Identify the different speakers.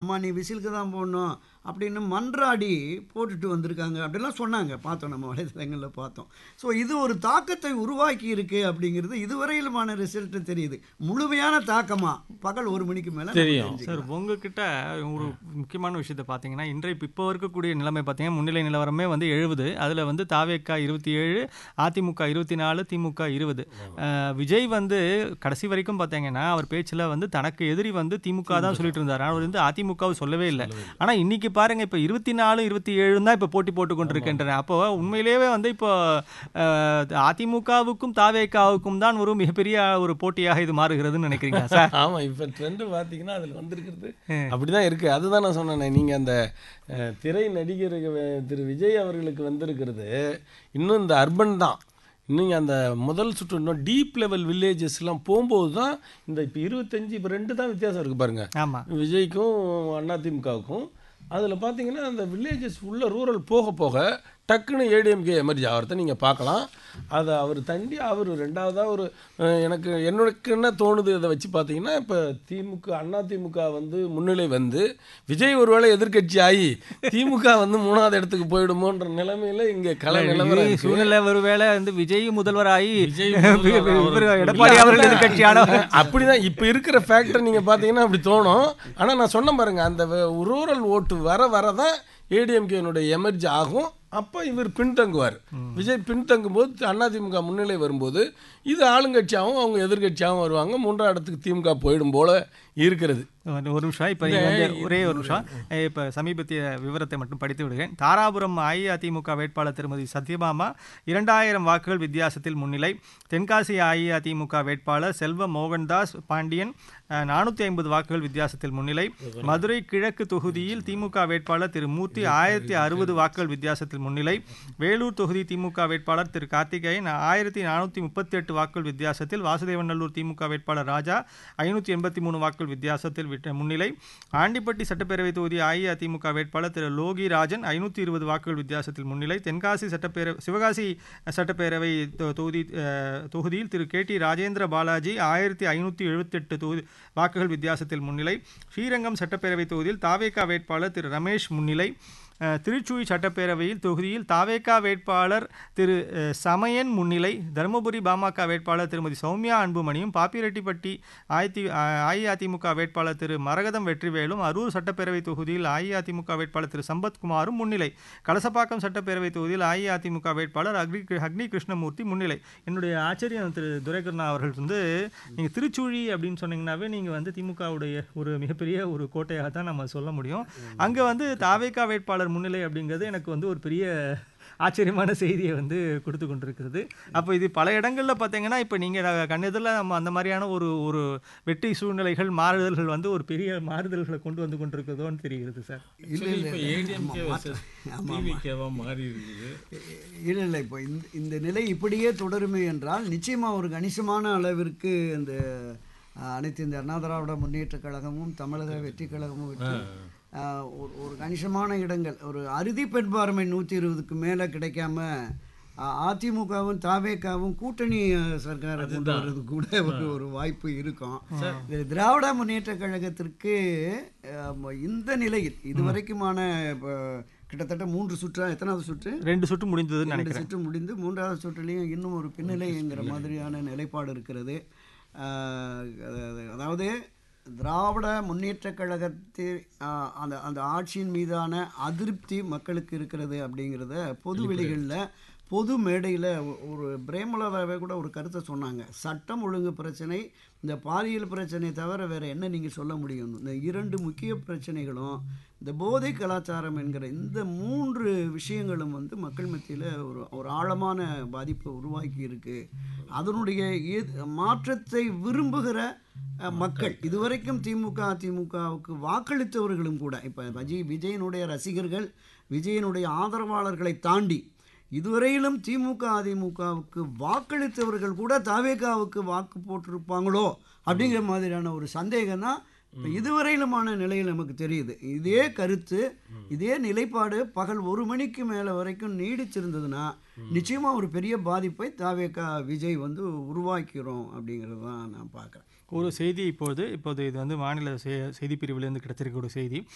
Speaker 1: அம்மா நீ விசிலுக்கு தான் போடணும் அப்படின்னு மன்றாடி போட்டுட்டு வந்திருக்காங்க அப்படிலாம் சொன்னாங்க பார்த்தோம் நம்ம வலைதளங்களில் பார்த்தோம் ஸோ இது ஒரு தாக்கத்தை உருவாக்கி இருக்கு அப்படிங்கிறது இதுவரையிலுமான ரிசல்ட் தெரியுது முழுமையான தாக்கமா பகல் ஒரு மணிக்கு மேலே
Speaker 2: தெரியும்.
Speaker 3: சார் உங்ககிட்ட ஒரு முக்கியமான விஷயத்தை பார்த்தீங்கன்னா இன்றைய இப்போ இருக்கக்கூடிய நிலைமை பார்த்தீங்கன்னா முன்னிலை நிலவரமே வந்து எழுபது அதில் வந்து தாவேக்கா இருபத்தி ஏழு அதிமுக இருபத்தி நாலு திமுக இருபது விஜய் வந்து கடைசி வரைக்கும் பார்த்தீங்கன்னா அவர் பேச்சில் வந்து தனக்கு எதிரி வந்து திமுக தான் சொல்லிட்டு இருந்தார் அவர் வந்து அதிமுகவை சொல்லவே இல்லை ஆனால் இன்னைக்கு பாருங்க இப்போ இருபத்தி நாலு இருபத்தி ஏழு தான் இப்போ போட்டி போட்டு கொண்டிருக்கின்றன அப்போ உண்மையிலேயே வந்து இப்போ அஹ், அதிமுகவுக்கும் தாவேக்காவுக்கும் தான் ஒரு மிகப்பெரிய ஒரு போட்டியாக இது மாறுகிறதுன்னு நினைக்கிறீங்களா சார்
Speaker 2: ஆமா இப்ப ட்ரெண்ட் பாத்தீங்கன்னா அதுல வந்திருக்கிறது அப்படிதான் இருக்கு அதுதான் நான் சொன்னேனே நீங்க அந்த அஹ், திரை நடிகர் அஹ், திரு விஜய் அவர்களுக்கு வந்திருக்கிறது இன்னும் இந்த அர்பன் தான் இன்னும் அந்த முதல் சுற்று இன்னும் டீப் லெவல் வில்லேஜஸ்லாம் போகும்போது தான் இந்த இப்போ இருபத்தஞ்சு இப்போ ரெண்டு தான் வித்தியாசம் இருக்கு பாருங்க
Speaker 3: ஆமா
Speaker 2: விஜய்க்கும் அதிமுகவுக்கும் அதில் பார்த்தீங்கன்னா அந்த வில்லேஜஸ் உள்ள ரூரல் போக போக டக்குன்னு ஏடிஎம்கே எமர்ஜி ஆகிறத நீங்கள் பார்க்கலாம் அதை அவர் தண்டி அவர் ரெண்டாவதாக ஒரு அஹ், எனக்கு எனக்கு என்ன தோணுது அதை வச்சு பார்த்தீங்கன்னா இப்போ திமுக அண்ணா திமுக வந்து முன்னிலை வந்து விஜய் ஒருவேளை எதிர்க்கட்சி ஆகி திமுக வந்து மூணாவது இடத்துக்கு போயிடுமோன்ற நிலைமையில இங்கே கலை நிலவரம்
Speaker 3: இது
Speaker 2: இருக்கு.
Speaker 3: சூழ்நிலை ஒருவேளை வந்து விஜய் முதல்வராகி
Speaker 2: விஜய்
Speaker 3: இவர்
Speaker 2: முதல்வர்
Speaker 3: எடப்பாடி அவர்கள் எதிர்கட்சியான
Speaker 2: அப்படிதான் இப்ப இருக்கிற ஃபேக்டர் நீங்க பாத்தீங்கன்னா அப்படி தோணும் ஆனா நான் சொன்ன பாருங்க அந்த ரூரல் ஓட்டு வர வரதான் ஏடிஎம்கேனுடைய எமர்ஜி ஆகும் அப்ப இவர் பின்தங்குவார் விஜய் பின்தங்கும் போது அதிமுக முன்னிலை வரும்போது இது ஆளுங்கட்சியாகவும் அவங்க எதிர்கட்சியாகவும் வருவாங்க மூன்றாம் இடத்துக்கு திமுக போயிடும் போல இருக்கிறது
Speaker 3: ஒரு ஒரு நிமிஷம் இப்போ நீங்க வந்து ஒரே ஒரு நிமிஷம் இப்போ சமீபத்திய விவரத்தை மட்டும் படித்து விடுகிறேன் தாராபுரம் அஇஅதிமுக வேட்பாளர் திருமதி சத்யபாமா இரண்டாயிரம் வாக்குகள் வித்தியாசத்தில் முன்னிலை தென்காசி அஇஅதிமுக வேட்பாளர் செல்வ மோகன்தாஸ் பாண்டியன் நானூற்றி ஐம்பது வாக்குகள் வித்தியாசத்தில் முன்னிலை மதுரை கிழக்கு தொகுதியில் திமுக வேட்பாளர் திரு மூர்த்தி ஆயிரத்தி அறுபது வாக்குகள் வித்தியாசத்தில் முன்னிலை வேலூர் தொகுதி திமுக வேட்பாளர் திரு கார்த்திகேயன் ஆயிரத்தி நானூற்றி முப்பத்தி எட்டு வாக்குகள் வித்தியாசத்தில் வாசுதேவநல்லூர் திமுக வேட்பாளர் ராஜா ஐநூற்றி எண்பத்தி மூணு வாக்குகள் வித்தியாசத்தில் விட்ட முன்னிலை ஆண்டிப்பட்டி சட்டப்பேரவை தொகுதி அஇஅதிமுக வேட்பாளர் திரு லோகி ராஜன் ஐநூற்றி இருபது வாக்குகள் வித்தியாசத்தில் முன்னிலை தென்காசி சட்டப்பேரவை சிவகாசி சட்டப்பேரவை தொ- தொகுதி அஹ், தொகுதியில் திரு கே டி ராஜேந்திர பாலாஜி ஆயிரத்தி ஐநூற்றி எழுபத்தெட்டு தொகுதி வாக்குகள் வித்தியாசத்தில் முன்னிலை ஸ்ரீரங்கம் சட்டப்பேரவை தொகுதியில் தாவேகா வேட்பாளர் திரு ரமேஷ் முன்னிலை அஹ், திருச்சுழி சட்டப்பேரவையில் தொகுதியில் தாவேகா வேட்பாளர் திரு அஹ், சமயன் முன்னிலை தருமபுரி பாமக வேட்பாளர் திருமதி சௌமியா அன்புமணியும் பாப்பிரெட்டிப்பட்டி அஇதி அஹ், அஇஅதிமுக வேட்பாளர் திரு மரகதம் வெற்றிவேலும் அரூர் சட்டப்பேரவை தொகுதியில் அஇஅதிமுக வேட்பாளர் திரு சம்பத்குமாரும் முன்னிலை கலசப்பாக்கம் சட்டப்பேரவை தொகுதியில் அஇஅதிமுக வேட்பாளர் அக்னி அக்னி கிருஷ்ணமூர்த்தி முன்னிலை என்னுடைய ஆச்சரியம் திரு துரைகருணா அவர்கள் வந்து நீங்கள் திருச்சுழி அப்படின்னு சொன்னீங்கன்னாவே நீங்கள் வந்து திமுகவுடைய ஒரு மிகப்பெரிய ஒரு கோட்டையாக தான் நம்ம சொல்ல முடியும் அங்கே வந்து தாவேகா வேட்பாளர் முன்னிலை அப்படிங்கிறது எனக்கு வந்து ஒரு பெரிய ஆச்சரியமான செய்தியை வந்து கொடுத்து கொண்டிருக்கிறது அப்போ இது பல இடங்களில் பார்த்தீங்கன்னா இப்போ நீங்கள் கண்ணெதிரில் நம்ம அந்த மாதிரியான ஒரு ஒரு வெற்றி சூழ்நிலைகள் மாறுதல்கள் வந்து ஒரு பெரிய மாறுதல்களை கொண்டு வந்து கொண்டிருக்கிறதோன்னு தெரிகிறது சார்
Speaker 1: இல்லை இல்லை
Speaker 2: இப்போ ஏடிஎம்கே டிவிகேவா மாறி இருக்குது
Speaker 1: இல்லை இல்லை இப்போ இந்த இந்த நிலை இப்படியே தொடருமே என்றால் நிச்சயமாக ஒரு கணிசமான அளவிற்கு இந்த அஹ், அனைத்து இந்த அண்ணா திராவிட முன்னேற்றக் கழகமும் தமிழக வெற்றி கழகமும் விட்டு அஹ், ஒரு ஒரு கணிசமான இடங்கள் ஒரு அறுதி பெண்பார்மை நூற்றி இருபதுக்கு மேலே கிடைக்காம அஹ், அதிமுகவும் தாவேக்காவும் கூட்டணி அஹ், சர்க்காரை கொண்டு வர்றது கூட ஒரு ஒரு வாய்ப்பு இருக்கும் இது திராவிட முன்னேற்ற கழகத்திற்கு அஹ், இந்த நிலையில் இதுவரைக்குமான இப்போ கிட்டத்தட்ட மூன்று சுற்றா எத்தனாவது சுற்று
Speaker 3: ரெண்டு சுற்று முடிந்ததுன்னு
Speaker 1: ரெண்டு
Speaker 3: நினைக்கிறேன்
Speaker 1: சுற்று முடிந்து மூன்றாவது சுற்றுலையும் இன்னும் ஒரு பின்னிலைங்கிற மாதிரியான நிலைப்பாடு இருக்கிறது ஆஹ் அது- அதாவது திராவிட முன்னேற்றக் கழகத்தில் ஆஹ் அந்த அந்த ஆட்சியின் மீதான அதிருப்தி மக்களுக்கு இருக்கிறது அப்படிங்கிறத பொது வெளிகளில் பொது மேடையில் ஒரு பிரேமலதாவே கூட ஒரு கருத்தை சொன்னாங்க சட்டம் ஒழுங்கு பிரச்சனை இந்த பாலியல் பிரச்சனை தவிர வேறு என்ன நீங்கள் சொல்ல முடியும் இந்த இரண்டு முக்கிய பிரச்சனைகளும் இந்த போதை கலாச்சாரம் என்கிற இந்த மூன்று விஷயங்களும் வந்து மக்கள் மத்தியில் ஒரு ஒரு ஆழமான பாதிப்பை உருவாக்கி இருக்கு அதனுடைய ஏ- மாற்றத்தை விரும்புகிற அஹ், மக்கள் இதுவரைக்கும் திமுக அதிமுகவுக்கு வாக்களித்தவர்களும் கூட இப்போ விஜய் விஜயனுடைய ரசிகர்கள் விஜயனுடைய ஆதரவாளர்களை தாண்டி இதுவரையிலும் திமுக அதிமுகவுக்கு வாக்களித்தவர்கள் கூட தாவேகாவுக்கு வாக்கு போட்டிருப்பாங்களோ அப்படிங்கிற மாதிரியான ஒரு சந்தேகம் தான் இப்போ இதுவரையிலுமான நிலையில் நமக்கு தெரியுது இதே கருத்து இதே நிலைப்பாடு பகல் ஒரு மணிக்கு மேலே வரைக்கும் நீடிச்சிருந்ததுன்னா நிச்சயமாக ஒரு பெரிய பாதிப்பை தாவேகா விஜய் வந்து உருவாக்கிறோம் அப்படிங்கிறது தான் நான் பார்க்குறேன்
Speaker 3: ஒரு செய்தி இப்போது இப்போது இது வந்து மாநில செ- செய்திப் பிரிவிலிருந்து கிடைச்சிருக்க ஒரு செய்தி